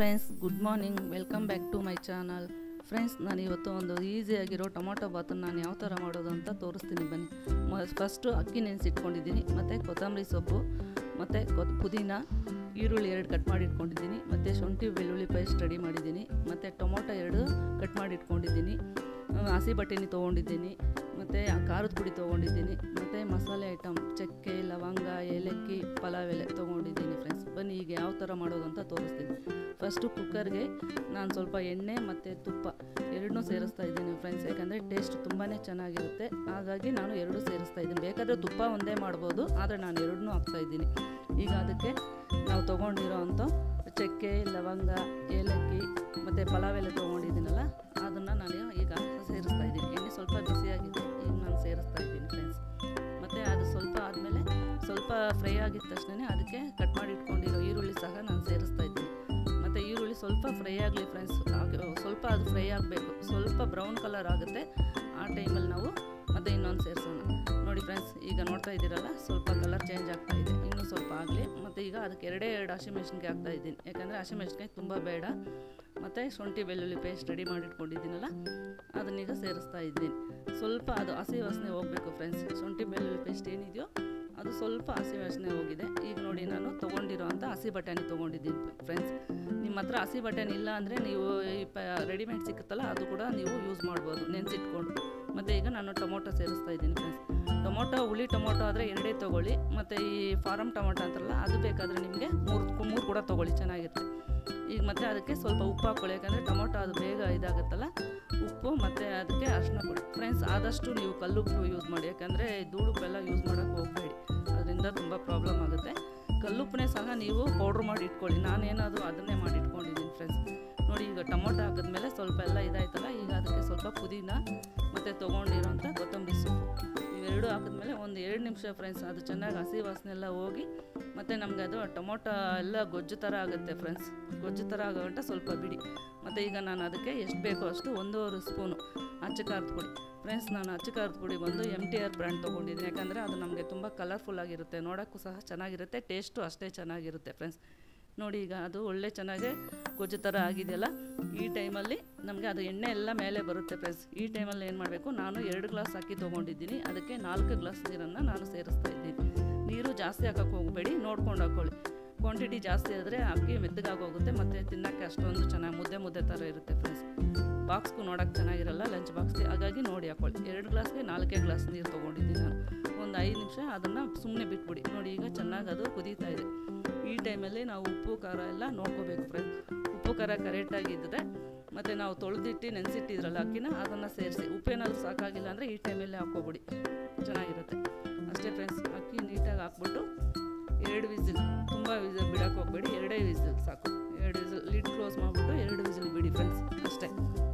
Friends good morning welcome back to my channel friends ನಾನು ಇವತ್ತು ಒಂದು ಈಸಿಯಾಗಿರೋ ಟೊಮೊಟೊ ಬಾತನ್ನು ನಾನು ಯಾವ ಥರ ಮಾಡೋದು ಅಂತ ತೋರಿಸ್ತೀನಿ ಬನ್ನಿ ಮ ಫಸ್ಟು ಅಕ್ಕಿ ನೆನೆಸಿಟ್ಕೊಂಡಿದ್ದೀನಿ ಮತ್ತು ಕೊತ್ತಂಬರಿ ಸೊಪ್ಪು ಮತ್ತು ಕೊ ಪುದೀನ ಈರುಳ್ಳಿ ಎರಡು ಕಟ್ ಮಾಡಿ ಇಟ್ಕೊಂಡಿದ್ದೀನಿ ಮತ್ತು ಶುಂಠಿ ಬೆಳ್ಳುಳ್ಳಿ ಪೇಸ್ಟ್ ರೆಡಿ ಮಾಡಿದ್ದೀನಿ ಮತ್ತು ಟೊಮೊಟೊ ಎರಡು ಕಟ್ ಮಾಡಿ ಇಟ್ಕೊಂಡಿದ್ದೀನಿ ಆ, ಹಸಿ ಬಟಾಣಿ ತೊಗೊಂಡಿದ್ದೀನಿ ಮತ್ತು ಖಾರದ ಪುಡಿ ತೊಗೊಂಡಿದ್ದೀನಿ ಮತ್ತು ಮಸಾಲೆ ಐಟಮ್ ಚಕ್ಕೆ ಲವಂಗ ಏಲಕ್ಕಿ ಪಲಾವ್ ಎಲೆ ತೊಗೊಂಡಿದ್ದೀನಿ ಫ್ರೆಂಡ್ಸ್ ಬನ್ನಿ ಈಗ ಯಾವ ಥರ ಮಾಡೋದು ಅಂತ ತೋರಿಸ್ತೀನಿ ಫಸ್ಟು ಕುಕ್ಕರ್ಗೆ ನಾನು ಸ್ವಲ್ಪ ಎಣ್ಣೆ ಮತ್ತು ತುಪ್ಪ ಎರಡನ್ನೂ ಸೇರಿಸ್ತಾ ಇದ್ದೀನಿ ಫ್ರೆಂಡ್ಸ್ ಯಾಕಂದರೆ ಟೇಸ್ಟ್ ತುಂಬಾ ಚೆನ್ನಾಗಿರುತ್ತೆ ಹಾಗಾಗಿ ನಾನು ಎರಡು ಸೇರಿಸ್ತಾ ಇದ್ದೀನಿ ಬೇಕಾದರೆ ತುಪ್ಪ ಒಂದೇ ಮಾಡ್ಬೋದು ಆದರೆ ನಾನು ಎರಡನ್ನೂ ಹಾಕ್ತಾಯಿದ್ದೀನಿ ಈಗ ಅದಕ್ಕೆ ನಾವು ತೊಗೊಂಡಿರೋ ಅಂಥ ಚಕ್ಕೆ ಲವಂಗ ಏಲಕ್ಕಿ ಮತ್ತು ಪಲಾವ್ ಎಲೆ ತೊಗೊಂಡಿದ್ದೀನಲ್ಲ ಅದನ್ನು ನಾನು ಈಗ ಸೇರಿಸ್ತಾ ಇದ್ದೀನಿ ಎಣ್ಣೆ ಸ್ವಲ್ಪ ಬಿಸಿಯಾಗಿದೆ ಈಗ ನಾನು ಸೇರಿಸ್ತಾ ಇದ್ದೀನಿ ಫ್ರೆಂಡ್ಸ್ ಮತ್ತು ಅದು ಸ್ವಲ್ಪ ಆದಮೇಲೆ ಸ್ವಲ್ಪ ಫ್ರೈ ಆಗಿದ ತಕ್ಷಣ ಅದಕ್ಕೆ ಕಟ್ ಮಾಡಿ ಇಟ್ಕೊಂಡಿರೋ ಈರುಳ್ಳಿ ಸಹ ನಾನು ಸೇರಿಸ್ತಾ ಇದ್ದೀನಿ ಮತ್ತು ಈರುಳ್ಳಿ ಸ್ವಲ್ಪ ಫ್ರೈ ಆಗಲಿ ಫ್ರೆಂಡ್ಸ್ ಸ್ವಲ್ಪ ಅದು ಫ್ರೈ ಆಗಬೇಕು ಸ್ವಲ್ಪ ಬ್ರೌನ್ ಕಲರ್ ಆಗುತ್ತೆ ಆ ಟೈಮಲ್ಲಿ ನಾವು ಮತ್ತೆ ಇನ್ನೊಂದು ಸೇರಿಸೋಣ ನೋಡಿ ಫ್ರೆಂಡ್ಸ್ ಈಗ ನೋಡ್ತಾ ಇದ್ದೀರಲ್ಲ ಸ್ವಲ್ಪ ಕಲರ್ ಚೇಂಜ್ ಆಗ್ತಾ ಇದೆ ಇನ್ನೂ ಸ್ವಲ್ಪ ಆಗಲಿ ಮತ್ತು ಈಗ ಅದಕ್ಕೆ ಎರಡೇ ಎರಡು ಹಸಿಮೆಣ್ಸಿನ್ಕಾಯಿ ಹಾಕ್ತಾ ಇದ್ದೀನಿ ಯಾಕಂದರೆ ಹಸಿಮೆಣ್ಸಿನ್ಕಾಯಿ ತುಂಬ ಬೇಡ ಮತ್ತು ಶುಂಠಿ ಬೆಳ್ಳುಳ್ಳಿ ಪೇಸ್ಟ್ ರೆಡಿ ಮಾಡಿಟ್ಕೊಂಡಿದ್ದೀನಲ್ಲ ಅದನ್ನೀಗ ಸೇರಿಸ್ತಾ ಇದ್ದೀನಿ ಸ್ವಲ್ಪ ಅದು ಹಸಿ ವಾಸನೆ ಹೋಗಬೇಕು ಫ್ರೆಂಡ್ಸ್ ಶುಂಠಿ ಬೆಳ್ಳುಳ್ಳಿ ಪೇಸ್ಟ್ ಏನಿದೆಯೋ ಅದು ಸ್ವಲ್ಪ ಹಸಿ ವಾಸನೆ ಹೋಗಿದೆ ಈಗ ನೋಡಿ ನಾನು ತೊಗೊಂಡಿರೋ ಅಂಥ ಹಸಿ ಬಟಾಣಿ ತೊಗೊಂಡಿದ್ದೀನಿ ಫ್ರೆಂಡ್ಸ್ ನಿಮ್ಮ ಹತ್ರ ಹಸಿ ಬಟಾಣಿ ಇಲ್ಲ ಅಂದರೆ ನೀವು ಈ ಪ ರೆಡಿಮೇಡ್ ಸಿಕ್ಕುತ್ತಲ್ಲ ಅದು ಕೂಡ ನೀವು ಯೂಸ್ ಮಾಡ್ಬೋದು ನೆನೆಸಿಟ್ಕೊಂಡು ಮತ್ತು ಈಗ ನಾನು ಟೊಮೊಟೊ ಸೇರಿಸ್ತಾ ಇದ್ದೀನಿ ಫ್ರೆಂಡ್ಸ್ ಟೊಮೊಟೊ ಹುಳಿ ಟೊಮೊಟೊ ಆದರೆ ಎರಡೇ ತೊಗೊಳ್ಳಿ ಮತ್ತು ಈ ಫಾರಮ್ ಟೊಮೊಟೊ ಅಂತಾರಲ್ಲ ಅದು ಬೇಕಾದರೆ ನಿಮಗೆ ಮೂರು ಮೂರು ಕೂಡ ತೊಗೊಳ್ಳಿ ಚೆನ್ನಾಗಿರುತ್ತೆ ಈಗ ಮತ್ತೆ ಅದಕ್ಕೆ ಸ್ವಲ್ಪ ಉಪ್ಪು ಹಾಕ್ಕೊಳ್ಳಿ ಯಾಕಂದರೆ ಟೊಮೊಟೊ ಅದು ಬೇಗ ಇದಾಗುತ್ತಲ್ಲ ಉಪ್ಪು ಮತ್ತು ಅದಕ್ಕೆ ಅರಿಶಿನ ಪುಡಿ ಫ್ರೆಂಡ್ಸ್ ಆದಷ್ಟು ನೀವು ಕಲ್ಲುಪ್ಪು ಯೂಸ್ ಮಾಡಿ ಯಾಕಂದರೆ ಧೂಳುಪ್ಪೆಲ್ಲ ಯೂಸ್ ಮಾಡೋಕ್ಕೆ ಹೋಗಬೇಡಿ ಅದರಿಂದ ತುಂಬ ಪ್ರಾಬ್ಲಮ್ ಆಗುತ್ತೆ ಕಲ್ಲುಪ್ಪನೇ ಸಹ ನೀವು ಪೌಡ್ರ್ ಮಾಡಿ ಇಟ್ಕೊಳ್ಳಿ ನಾನೇನಾದರೂ ಅದನ್ನೇ ಮಾಡಿ ಇಟ್ಕೊಂಡಿದ್ದೀನಿ ಫ್ರೆಂಡ್ಸ್ ನೋಡಿ ಈಗ ಟೊಮೊಟೊ ಹಾಕಿದ್ಮೇಲೆ ಸ್ವಲ್ಪ ಎಲ್ಲ ಇದಾಯ್ತಲ್ಲ ಈಗ ಅದಕ್ಕೆ ಸ್ವಲ್ಪ ಪುದೀನ ಮತ್ತು ತೊಗೊಂಡಿರೋಂಥ ಕೊತ್ತಂಬರಿ ಸೊಪ್ಪು ಇವೆರಡು ಹಾಕಿದ್ಮೇಲೆ ಒಂದು ಎರಡು ನಿಮಿಷ ಫ್ರೆಂಡ್ಸ್ ಅದು ಚೆನ್ನಾಗಿ ಹಸಿ ವಾಸನೆ ಎಲ್ಲ ಹೋಗಿ ಮತ್ತು ನಮಗೆ ಅದು ಟೊಮೊಟೊ ಎಲ್ಲ ಗೊಜ್ಜು ಥರ ಆಗುತ್ತೆ ಫ್ರೆಂಡ್ಸ್ ಗೊಜ್ಜು ಥರ ಆಗೋಗಂಟ ಸ್ವಲ್ಪ ಬಿಡಿ ಮತ್ತು ಈಗ ನಾನು ಅದಕ್ಕೆ ಎಷ್ಟು ಬೇಕೋ ಅಷ್ಟು ಒಂದೂವರೆ ಸ್ಪೂನು ಅಚ್ಚ ಖಾರದ ಪುಡಿ ಫ್ರೆಂಡ್ಸ್ ನಾನು ಅಚ್ಚ ಖಾರದ ಪುಡಿ ಬಂದು ಎಮ್ ಟಿ ಆರ್ ಬ್ರ್ಯಾಂಡ್ ತೊಗೊಂಡಿದ್ದೀನಿ ಯಾಕಂದರೆ ಅದು ನಮಗೆ ತುಂಬ ಕಲರ್ಫುಲ್ ಆಗಿರುತ್ತೆ ನೋಡೋಕ್ಕೂ ಸಹ ಚೆನ್ನಾಗಿರುತ್ತೆ ಟೇಸ್ಟು ಅಷ್ಟೇ ಚೆನ್ನಾಗಿರುತ್ತೆ ಫ್ರೆಂಡ್ಸ್ ನೋಡಿ ಈಗ ಅದು ಒಳ್ಳೆ ಚೆನ್ನಾಗಿ ಗೊಜ್ಜು ಥರ ಆಗಿದೆಯಲ್ಲ ಈ ಟೈಮಲ್ಲಿ ನಮಗೆ ಅದು ಎಣ್ಣೆ ಎಲ್ಲ ಮೇಲೆ ಬರುತ್ತೆ ಫ್ರೆಂಡ್ಸ್ ಈ ಟೈಮಲ್ಲಿ ಏನು ಮಾಡಬೇಕು ನಾನು ಎರಡು ಗ್ಲಾಸ್ ಅಕ್ಕಿ ತೊಗೊಂಡಿದ್ದೀನಿ ಅದಕ್ಕೆ ನಾಲ್ಕು ಗ್ಲಾಸ್ ನೀರನ್ನು ನಾನು ಸೇರಿಸ್ತಾ ಇದ್ದೀನಿ ನೀರು ಜಾಸ್ತಿ ಹಾಕೋಕ್ಕೆ ಹೋಗಬೇಡಿ ನೋಡ್ಕೊಂಡು ಹಾಕ್ಕೊಳ್ಳಿ ಕ್ವಾಂಟಿಟಿ ಜಾಸ್ತಿ ಆದರೆ ಅಕ್ಕಿ ಮೆತ್ತಗಾಗಿ ಹೋಗುತ್ತೆ ಮತ್ತು ತಿನ್ನೋಕ್ಕೆ ಅಷ್ಟೊಂದು ಚೆನ್ನಾಗಿ ಮುದ್ದೆ ಮುದ್ದೆ ಥರ ಇರುತ್ತೆ ಫ್ರೆಂಡ್ಸ್ ಬಾಕ್ಸ್ಗೂ ನೋಡೋಕ್ಕೆ ಚೆನ್ನಾಗಿರಲ್ಲ ಲಂಚ್ ಬಾಕ್ಸ್ಗೆ ಹಾಗಾಗಿ ನೋಡಿ ಹಾಕ್ಕೊಳ್ಳಿ ಎರಡು ಗ್ಲಾಸ್ಗೆ ನಾಲ್ಕೇ ಗ್ಲಾಸ್ ನೀರು ತೊಗೊಂಡಿದ್ದೀನಿ ನಾನು ಒಂದು ಐದು ನಿಮಿಷ ಅದನ್ನು ಸುಮ್ಮನೆ ಬಿಟ್ಬಿಡಿ ನೋಡಿ ಈಗ ಚೆನ್ನಾಗಿ ಅದು ಕುದೀತಾ ಇದೆ ಈ ಟೈಮಲ್ಲಿ ನಾವು ಉಪ್ಪು ಖಾರ ಎಲ್ಲ ನೋಡ್ಕೋಬೇಕು ಫ್ರೆಂಡ್ಸ್ ಉಪ್ಪು ಖಾರ ಕರೆಕ್ಟಾಗಿದ್ದರೆ ಮತ್ತು ನಾವು ತೊಳೆದಿಟ್ಟು ನೆನೆಸಿಟ್ಟಿದ್ರಲ್ಲ ಅಕ್ಕಿನ ಅದನ್ನು ಸೇರಿಸಿ ಉಪ್ಪೇನಾದ್ರು ಸಾಕಾಗಿಲ್ಲ ಅಂದರೆ ಈ ಟೈಮಲ್ಲೇ ಹಾಕ್ಕೊಬಿಡಿ ಚೆನ್ನಾಗಿರುತ್ತೆ ಅಷ್ಟೇ ಫ್ರೆಂಡ್ಸ್ ಅಕ್ಕಿ ನೀಟಾಗಿ ಹಾಕ್ಬಿಟ್ಟು ಎರಡು ವಿಸಿಲ್ ತುಂಬ ವಿಸಿಲ್ ಬಿಡೋಕೆ ಹೋಗಬೇಡಿ ಎರಡೇ ವಿಸಿಲ್ ಸಾಕು ಎರಡು ವಿಸಿಲ್ ಲಿಡ್ ಕ್ಲೋಸ್ ಮಾಡಿಬಿಟ್ಟು ಎರಡು ವಿಸಿಲ್ ಬಿಡಿ ಫ್ರೆಂಡ್ಸ್ ಅಷ್ಟೇ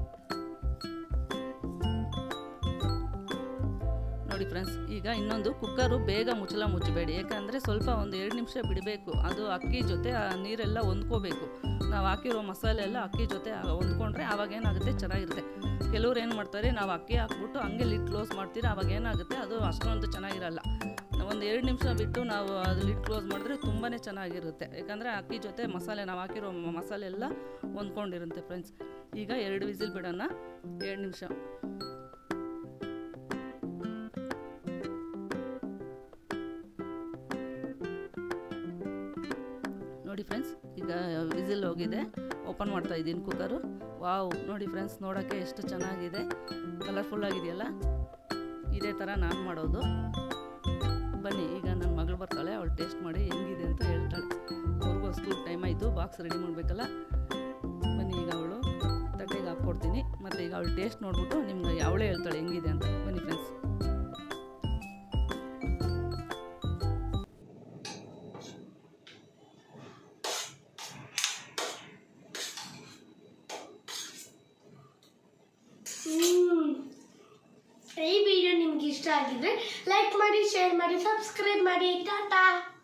ನೋಡಿ ಫ್ರೆಂಡ್ಸ್ ಈಗ ಇನ್ನೊಂದು ಕುಕ್ಕರು ಬೇಗ ಮುಚ್ಚಲ ಮುಚ್ಚಬೇಡಿ ಯಾಕಂದರೆ ಸ್ವಲ್ಪ ಒಂದು ಎರಡು ನಿಮಿಷ ಬಿಡಬೇಕು ಅದು ಅಕ್ಕಿ ಜೊತೆ ಆ ನೀರೆಲ್ಲ ಹೊಂದ್ಕೋಬೇಕು ನಾವು ಹಾಕಿರೋ ಮಸಾಲೆ ಎಲ್ಲ ಅಕ್ಕಿ ಜೊತೆ ಹೊಂದ್ಕೊಂಡ್ರೆ ಆವಾಗ ಏನಾಗುತ್ತೆ ಚೆನ್ನಾಗಿರುತ್ತೆ ಕೆಲವ್ರು ಏನು ಮಾಡ್ತಾರೆ ನಾವು ಅಕ್ಕಿ ಹಾಕ್ಬಿಟ್ಟು ಹಂಗೆ ಲಿಡ್ ಕ್ಲೋಸ್ ಮಾಡ್ತೀರಾ ಆವಾಗ ಏನಾಗುತ್ತೆ ಅದು ಅಷ್ಟೊಂದು ಚೆನ್ನಾಗಿರಲ್ಲ ಒಂದು ಎರಡು ನಿಮಿಷ ಬಿಟ್ಟು ನಾವು ಅದು ಲಿಡ್ ಕ್ಲೋಸ್ ಮಾಡಿದ್ರೆ ತುಂಬಾ ಚೆನ್ನಾಗಿರುತ್ತೆ ಯಾಕಂದರೆ ಅಕ್ಕಿ ಜೊತೆ ಮಸಾಲೆ ನಾವು ಹಾಕಿರೋ ಮ- ಮಸಾಲೆ ಎಲ್ಲ ಹೊಂದ್ಕೊಂಡಿರುತ್ತೆ ಫ್ರೆಂಡ್ಸ್ ಈಗ ಎರಡು ವಿಸಿಲ್ ಬಿಡೋಣ ಎರಡು ನಿಮಿಷ ನೋಡಿ ಫ್ರೆಂಡ್ಸ್ ಈಗ ವಿಸಿಲ್ ಹೋಗಿದೆ ಓಪನ್ ಮಾಡ್ತಾ ಇದ್ದೀನಿ ಕುಕ್ಕರು ವಾವ್ ನೋಡಿ ಫ್ರೆಂಡ್ಸ್ ನೋಡೋಕ್ಕೆ ಎಷ್ಟು ಚೆನ್ನಾಗಿದೆ ಕಲರ್ಫುಲ್ ಆಗಿದೆಯಲ್ಲ ಇದೇ ಥರ ನಾನು ಮಾಡೋದು ಬನ್ನಿ ಈಗ ನನ್ನ ಮಗಳು ಬರ್ತಾಳೆ ಅವಳು ಟೇಸ್ಟ್ ಮಾಡಿ ಹೆಂಗಿದೆ ಅಂತ ಹೇಳ್ತಾಳೆ ಅವ್ರಿಗೂ ಸ್ಕೂಲ್ ಟೈಮ್ ಆಯಿತು ಬಾಕ್ಸ್ ರೆಡಿ ಮಾಡಬೇಕಲ್ಲ ಬನ್ನಿ ಈಗ ಅವಳು ತಟ್ಟೆಗೆ ಹಾಕ್ಕೊಡ್ತೀನಿ ಮತ್ತು ಈಗ ಅವಳು ಟೇಸ್ಟ್ ನೋಡ್ಬಿಟ್ಟು ನಿಮ್ಗೆ ಅವಳೇ ಹೇಳ್ತಾಳೆ ಹೆಂಗಿದೆ ಅಂತ ಬನ್ನಿ ಫ್ರೆಂಡ್ಸ್ ಹ್ಮ್. ಈ ವಿಡಿಯೋ ನಿಮ್ಗೆ ಇಷ್ಟ ಆಗಿದ್ರೆ ಲೈಕ್ ಮಾಡಿ ಶೇರ್ ಮಾಡಿ ಸಬ್ಸ್ಕ್ರೈಬ್ ಮಾಡಿ ಟಾಟಾ